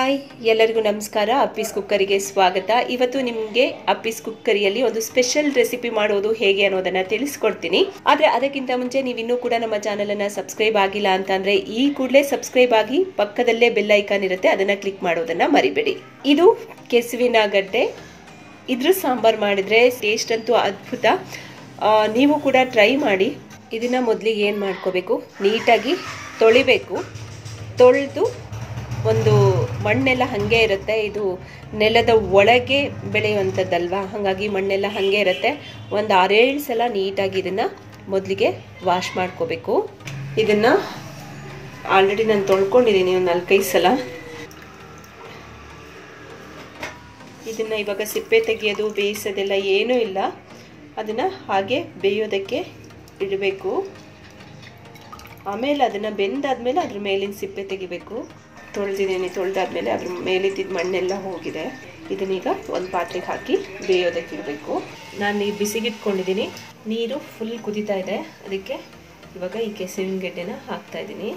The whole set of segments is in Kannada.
ಹಾಯ್ ಎಲ್ಲರಿಗೂ ನಮಸ್ಕಾರ ಅಪ್ಪೀಸ್ ಕುಕ್ಕರಿಗೆ ಸ್ವಾಗತ ಇವತ್ತು ನಿಮಗೆ ಅಪ್ಪೀಸ್ ಕುಕ್ಕರಿಯಲ್ಲಿ ಒಂದು ಸ್ಪೆಷಲ್ ರೆಸಿಪಿ ಮಾಡೋದು ಹೇಗೆ ಅನ್ನೋದನ್ನ ತಿಳಿಸ್ಕೊಡ್ತೀನಿ ಆದ್ರೆ ಅದಕ್ಕಿಂತ ಮುಂಚೆ ನೀವು ಇನ್ನೂ ಕೂಡ ನಮ್ಮ ಚಾನಲ್ ಅನ್ನ ಸಬ್ಸ್ಕ್ರೈಬ್ ಆಗಿಲ್ಲ ಅಂತಂದ್ರೆ ಈ ಕೂಡಲೇ ಸಬ್ಸ್ಕ್ರೈಬ್ ಆಗಿ ಪಕ್ಕದಲ್ಲೇ ಬೆಲ್ ಐಕಾನ್ ಇರುತ್ತೆ ಅದನ್ನ ಕ್ಲಿಕ್ ಮಾಡೋದನ್ನ ಮರಿಬೇಡಿ ಇದು ಕೆಸುವಿನ ಗಡ್ಡೆ ಇದ್ರ ಸಾಂಬಾರ್ ಮಾಡಿದ್ರೆ ಟೇಸ್ಟ್ ಅಂತೂ ಅದ್ಭುತ ಆ, ನೀವು ಕೂಡ ಟ್ರೈ ಮಾಡಿ ಇದನ್ನ ಮೊದಲಿಗೆ ಏನು ಮಾಡ್ಕೋಬೇಕು ನೀಟಾಗಿ ತೊಳಿಬೇಕು ತೊಳೆದು ಒಂದು ಮಣ್ಣೆಲ್ಲ ಹಾಗೆ ಇರುತ್ತೆ ಇದು ನೆಲದ ಒಳಗೆ ಬೆಳೆಯುವಂಥದ್ದಲ್ವಾ ಹಾಗಾಗಿ ಮಣ್ಣೆಲ್ಲ ಹಾಗೆ ಇರುತ್ತೆ ಒಂದು ಆರೇಳು ಸಲ ನೀಟಾಗಿ ಇದನ್ನು ಮೊದಲಿಗೆ ವಾಶ್ ಮಾಡ್ಕೋಬೇಕು ಇದನ್ನು ಆಲ್ರೆಡಿ ನಾನು ತೊಳ್ಕೊಂಡಿದ್ದೀನಿ ಒಂದು ನಾಲ್ಕೈದು ಸಲ ಇದನ್ನು ಇವಾಗ ಸಿಪ್ಪೆ ತೆಗೆಯೋದು ಬೇಯಿಸೋದೆಲ್ಲ ಏನೂ ಇಲ್ಲ ಅದನ್ನು ಹಾಗೆ ಬೇಯೋದಕ್ಕೆ ಇಡಬೇಕು ಆಮೇಲೆ ಅದನ್ನು ಬೆಂದಾದ್ಮೇಲೆ ಅದ್ರ ಮೇಲಿನ ಸಿಪ್ಪೆ ತೆಗಿಬೇಕು ತೊಳೆದಿದ್ದೀನಿ ತೊಳೆದಾದ್ಮೇಲೆ ಅದ್ರ ಮೇಲಿದ್ದಿದ್ದು ಮಣ್ಣೆಲ್ಲ ಹೋಗಿದೆ ಇದನ್ನೀಗ ಒಂದು ಪಾತ್ರೆಗೆ ಹಾಕಿ ಬೇಯೋದಕ್ಕೆ ಇಡಬೇಕು ನಾನು ಈ ಬಿಸಿಗಿಟ್ಕೊಂಡಿದ್ದೀನಿ ನೀರು ಫುಲ್ ಕುದೀತಾ ಇದೆ ಅದಕ್ಕೆ ಇವಾಗ ಈ ಕೆಸುವಿನ ಗೆಡ್ಡೆನ ಹಾಕ್ತಾ ಇದ್ದೀನಿ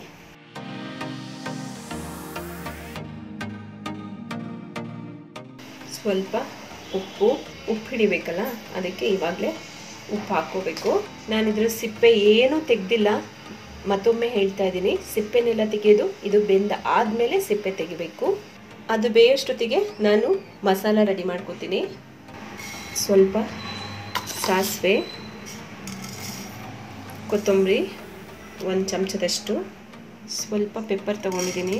ಸ್ವಲ್ಪ ಉಪ್ಪು ಉಪ್ಪು ಹಿಡಿಬೇಕಲ್ಲ ಅದಕ್ಕೆ ಇವಾಗಲೇ ಉಪ್ಪು ಹಾಕ್ಕೋಬೇಕು ನಾನು ಇದ್ರ ಸಿಪ್ಪೆ ಏನೂ ತೆಗ್ದಿಲ್ಲ ಮತ್ತೊಮ್ಮೆ ಹೇಳ್ತಾ ಇದ್ದೀನಿ ಸಿಪ್ಪೆನೆಲ್ಲ ತೆಗೆಯೋದು ಇದು ಬೆಂದ ಆದಮೇಲೆ ಸಿಪ್ಪೆ ತೆಗಿಬೇಕು ಅದು ಬೇಯೋಷ್ಟೊತ್ತಿಗೆ ನಾನು ಮಸಾಲ ರೆಡಿ ಮಾಡ್ಕೋತೀನಿ ಸ್ವಲ್ಪ ಸಾಸಿವೆ ಕೊತ್ತಂಬರಿ ಒಂದು ಚಮಚದಷ್ಟು ಸ್ವಲ್ಪ ಪೆಪ್ಪರ್ ತೊಗೊಂಡಿದ್ದೀನಿ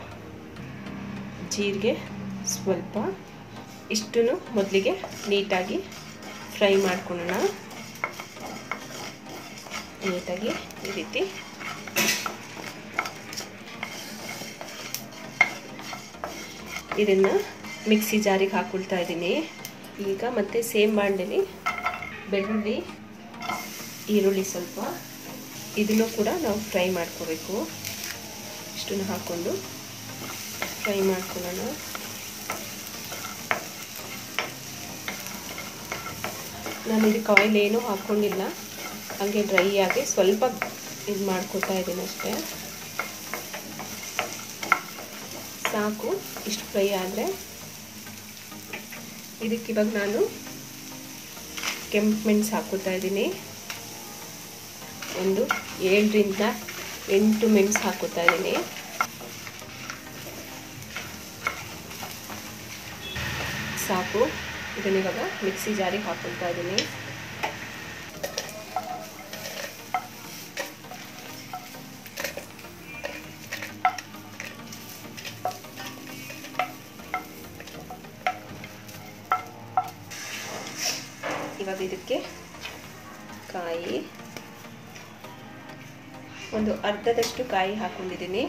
ಜೀರಿಗೆ ಸ್ವಲ್ಪ ಇಷ್ಟನ್ನು ಮೊದಲಿಗೆ ನೀಟಾಗಿ ಫ್ರೈ ಮಾಡ್ಕೊಳ್ಳೋಣ ನೀಟಾಗಿ ಈ ರೀತಿ ಇದನ್ನು ಮಿಕ್ಸಿ ಜಾರಿಗೆ ಹಾಕೊಳ್ತಾ ಇದ್ದೀನಿ ಈಗ ಮತ್ತೆ ಸೇಮ್ ಬಾಂಡಲಿ ಬೆಳ್ಳುಳ್ಳಿ ಈರುಳ್ಳಿ ಸ್ವಲ್ಪ ಇದನ್ನು ಕೂಡ ನಾವು ಫ್ರೈ ಮಾಡ್ಕೋಬೇಕು ಇಷ್ಟನ್ನು ಹಾಕ್ಕೊಂಡು ಫ್ರೈ ಮಾಡ್ಕೊಳ್ಳೋಣ ನಾನು ಇದಕ್ಕೆ ಆಯಿಲ್ ಏನೂ ಹಾಕ್ಕೊಂಡಿಲ್ಲ ಹಾಗೆ ಡ್ರೈ ಆಗಿ ಸ್ವಲ್ಪ ಇದು ಮಾಡ್ಕೊತಾ ಇದ್ದೀನಿ ಅಷ್ಟೇ ಸಾಕು ಇಷ್ಟು ಫ್ರೈ ಆದರೆ ಇದಕ್ಕೆ ಇವಾಗ ನಾನು ಕೆಂಪು ಮೆಣಸು ಹಾಕೋತಾ ಇದ್ದೀನಿ ಒಂದು ಏಳರಿಂದ ಎಂಟು ಮೆಣಸು ಹಾಕೋತಾ ಇದ್ದೀನಿ ಸಾಕು ಇದನ್ನ ಇವಾಗ ಮಿಕ್ಸಿ ಜಾರಿಗೆ ಹಾಕೊಳ್ತಾ ಇದ್ದೀನಿ ಇವಾಗ ಇದಕ್ಕೆ ಕಾಯಿ ಒಂದು ಅರ್ಧದಷ್ಟು ಕಾಯಿ ಹಾಕೊಂಡಿದ್ದೀನಿ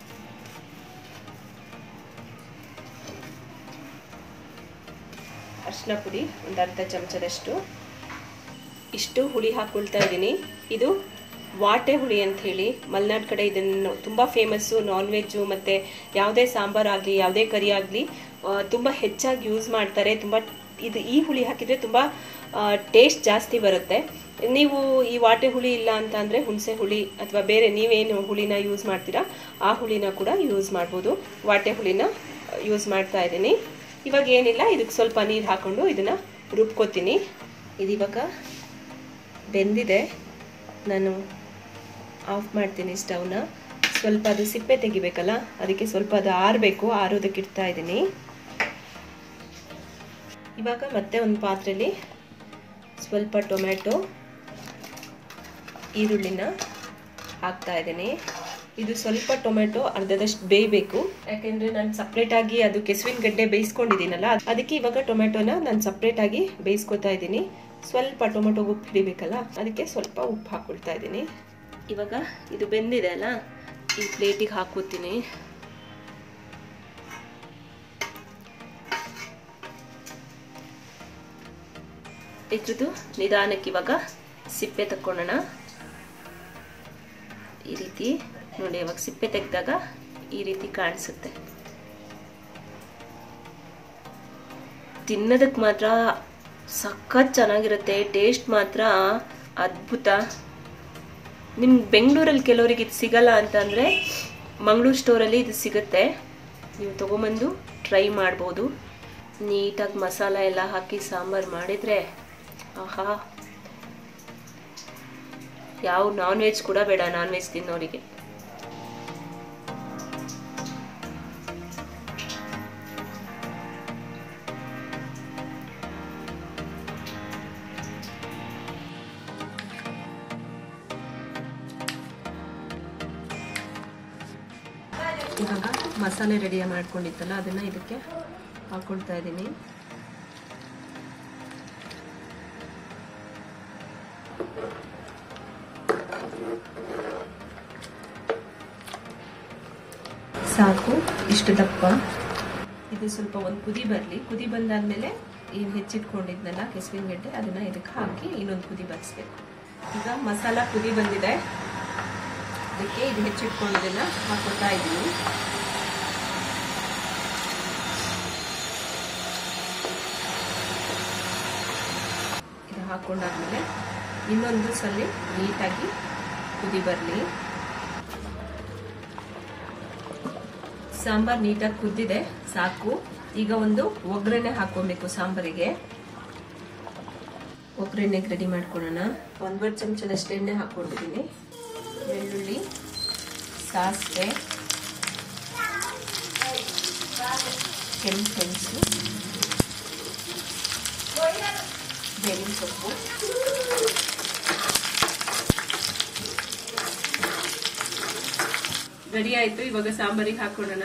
ಅರಿಶಿನ ಪುಡಿ ಒಂದು ಅರ್ಧ ಚಮಚದಷ್ಟು ಇಷ್ಟು ಹುಳಿ ಹಾಕ್ಕೊಳ್ತಾ ಇದ್ದೀನಿ ಇದು ವಾಟೆ ಹುಳಿ ಅಂತ ಹೇಳಿ ಮಲೆನಾಡು ಕಡೆ ಇದನ್ನು ತುಂಬ ಫೇಮಸ್ಸು ನಾನ್ ವೆಜ್ಜು ಮತ್ತು ಯಾವುದೇ ಸಾಂಬಾರು ಆಗಲಿ ಯಾವುದೇ ಕರಿ ಆಗಲಿ ತುಂಬ ಹೆಚ್ಚಾಗಿ ಯೂಸ್ ಮಾಡ್ತಾರೆ ತುಂಬ ಇದು ಈ ಹುಳಿ ಹಾಕಿದರೆ ತುಂಬ ಟೇಸ್ಟ್ ಜಾಸ್ತಿ ಬರುತ್ತೆ ನೀವು ಈ ವಾಟೆ ಹುಳಿ ಇಲ್ಲ ಅಂತ ಅಂದರೆ ಹುಣಸೆ ಹುಳಿ ಅಥವಾ ಬೇರೆ ನೀವೇನು ಹುಳಿನ ಯೂಸ್ ಮಾಡ್ತೀರಾ ಆ ಹುಳಿನ ಕೂಡ ಯೂಸ್ ಮಾಡ್ಬೋದು ವಾಟೆ ಹುಳಿನ ಯೂಸ್ ಮಾಡ್ತಾ ಇದ್ದೀನಿ ಇವಾಗ ಏನಿಲ್ಲ ಇದಕ್ಕೆ ಸ್ವಲ್ಪ ನೀರು ಹಾಕ್ಕೊಂಡು ಇದನ್ನು ರುಬ್ಕೋತೀನಿ ಇದಿವಾಗ ಬೆಂದಿದೆ ನಾನು ಆಫ್ ಮಾಡ್ತೀನಿ ಸ್ಟವ್ನ ಸ್ವಲ್ಪ ಅದು ಸಿಪ್ಪೆ ತೆಗಿಬೇಕಲ್ಲ ಅದಕ್ಕೆ ಸ್ವಲ್ಪ ಅದು ಆರಬೇಕು ಆರೋದಕ್ಕೆ ಇಡ್ತಾ ಇದ್ದೀನಿ ಇವಾಗ ಮತ್ತೆ ಒಂದು ಪಾತ್ರೆಯಲ್ಲಿ ಸ್ವಲ್ಪ ಟೊಮ್ಯಾಟೊ ಈರುಳ್ಳಿನ ಹಾಕ್ತಾ ಇದ್ದೀನಿ ಇದು ಸ್ವಲ್ಪ ಟೊಮೆಟೊ ಅರ್ಧದಷ್ಟು ಬೇಯಬೇಕು ಯಾಕೆಂದರೆ ನಾನು ಸಪ್ರೇಟಾಗಿ ಅದು ಕೆಸುವಿನ ಗಡ್ಡೆ ಬೇಯಿಸ್ಕೊಂಡಿದ್ದೀನಲ್ಲ ಅದಕ್ಕೆ ಇವಾಗ ಟೊಮೆಟೊನ ನಾನು ಸಪ್ರೇಟಾಗಿ ಬೇಯಿಸ್ಕೊತಾ ಇದ್ದೀನಿ ಸ್ವಲ್ಪ ಟೊಮೆಟೊ ಉಪ್ಪು ಹಿಡಿಬೇಕಲ್ಲ ಅದಕ್ಕೆ ಸ್ವಲ್ಪ ಉಪ್ಪು ಹಾಕ್ಕೊಳ್ತಾ ಇದ್ದೀನಿ ಇವಾಗ ಇದು ಬೆಂದಿದೆ ಅಲ್ಲ ಈ ಪ್ಲೇಟಿಗೆ ಹಾಕೋತೀನಿ ಇದ್ರದ್ದು ನಿಧಾನಕ್ಕೆ ಇವಾಗ ಸಿಪ್ಪೆ ತಕ್ಕೊಳ್ಳೋಣ ಈ ರೀತಿ ನೋಡಿ ಇವಾಗ ಸಿಪ್ಪೆ ತೆಗೆದಾಗ ಈ ರೀತಿ ಕಾಣಿಸುತ್ತೆ ತಿನ್ನೋದಕ್ಕೆ ಮಾತ್ರ ಸಖತ್ ಚೆನ್ನಾಗಿರುತ್ತೆ ಟೇಸ್ಟ್ ಮಾತ್ರ ಅದ್ಭುತ ನಿಮ್ಗೆ ಬೆಂಗಳೂರಲ್ಲಿ ಕೆಲವರಿಗೆ ಇದು ಸಿಗಲ್ಲ ಅಂತಂದರೆ ಮಂಗಳೂರು ಸ್ಟೋರಲ್ಲಿ ಇದು ಸಿಗುತ್ತೆ ನೀವು ತೊಗೊಂಬಂದು ಟ್ರೈ ಮಾಡ್ಬೋದು ನೀಟಾಗಿ ಮಸಾಲ ಎಲ್ಲ ಹಾಕಿ ಸಾಂಬಾರು ಮಾಡಿದರೆ ಆಹಾ ಯಾವ ನಾನ್ ವೆಜ್ ಕೂಡ ಬೇಡ ನಾನ್ ವೆಜ್ ತಿನ್ನೋರಿಗೆ ಇವಾಗ ಮಸಾಲೆ ರೆಡಿ ಮಾಡ್ಕೊಂಡಿತ್ತಲ್ಲ ಅದನ್ನ ಇದಕ್ಕೆ ಹಾಕೊಳ್ತಾ ಇದ್ದೀನಿ ಸಾಕು ಇಷ್ಟು ದಪ್ಪ ಇದು ಸ್ವಲ್ಪ ಒಂದು ಕುದಿ ಬರಲಿ ಕುದಿ ಬಂದಾದ್ಮೇಲೆ ಏನು ಹೆಚ್ಚಿಟ್ಕೊಂಡಿದ್ನಲ್ಲ ಕೆಸುವಿನ ಗೆಡ್ಡೆ ಅದನ್ನ ಇದಕ್ಕೆ ಹಾಕಿ ಇನ್ನೊಂದು ಕುದಿ ಬರಿಸ್ಬೇಕು ಈಗ ಮಸಾಲ ಕುದಿ ಬಂದಿದೆ ಅದಕ್ಕೆ ಇದು ಹೆಚ್ಚಿಟ್ಕೊಂಡಿದ್ದನ್ನ ಹಾಕೋತಾ ಇದ್ದೀನಿ ಇದು ಹಾಕೊಂಡಾದ್ಮೇಲೆ ಇನ್ನೊಂದು ಸಲ ನೀಟಾಗಿ ಕುದಿ ಬರಲಿ ಸಾಂಬಾರ್ ನೀಟಾಗಿ ಕುದ್ದಿದೆ ಸಾಕು ಈಗ ಒಂದು ಒಗ್ಗರಣೆ ಹಾಕೊಬೇಕು ಸಾಂಬಾರಿಗೆ ಒಗ್ಗರಣೆಗೆ ರೆಡಿ ಮಾಡ್ಕೊಳ್ಳೋಣ ಒಂದೂವರೆ ಚಮಚದಷ್ಟು ಎಣ್ಣೆ ಹಾಕೊಂಡಿದ್ದೀನಿ ಬೆಳ್ಳುಳ್ಳಿ ಸಾಸಿವೆ ಕೆಂಪು ಮೆಣಸು ಬೇವಿನ ಸೊಪ್ಪು ರೆಡಿ ಆಯ್ತು ಇವಾಗ ಸಾಂಬಾರಿಗೆ ಹಾಕೊಳ್ಳೋಣ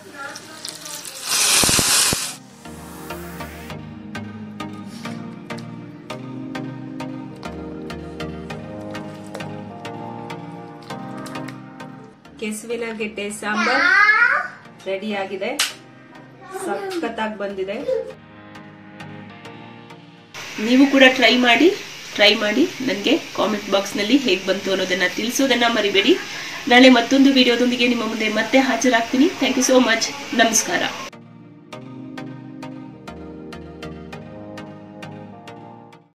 ಕೆಸುವಿನ ಗೆಡ್ಡೆ ಸಾಂಬಾರ್ ರೆಡಿ ಆಗಿದೆ ಸಖತ್ತಾಗಿ ಬಂದಿದೆ ನೀವು ಕೂಡ ಟ್ರೈ ಮಾಡಿ ಟ್ರೈ ಮಾಡಿ ನನಗೆ ಕಾಮೆಂಟ್ ಬಾಕ್ಸ್ನಲ್ಲಿ ಹೇಗೆ ಬಂತು ಅನ್ನೋದನ್ನ ತಿಳಿಸೋದನ್ನ ಮರಿಬೇಡಿ ನಾಳೆ ಮತ್ತೊಂದು ವಿಡಿಯೋದೊಂದಿಗೆ ನಿಮ್ಮ ಮುಂದೆ ಮತ್ತೆ ಹಾಜರಾಗ್ತೀನಿ ಥ್ಯಾಂಕ್ ಯು ಸೋ ಮಚ್ ನಮಸ್ಕಾರ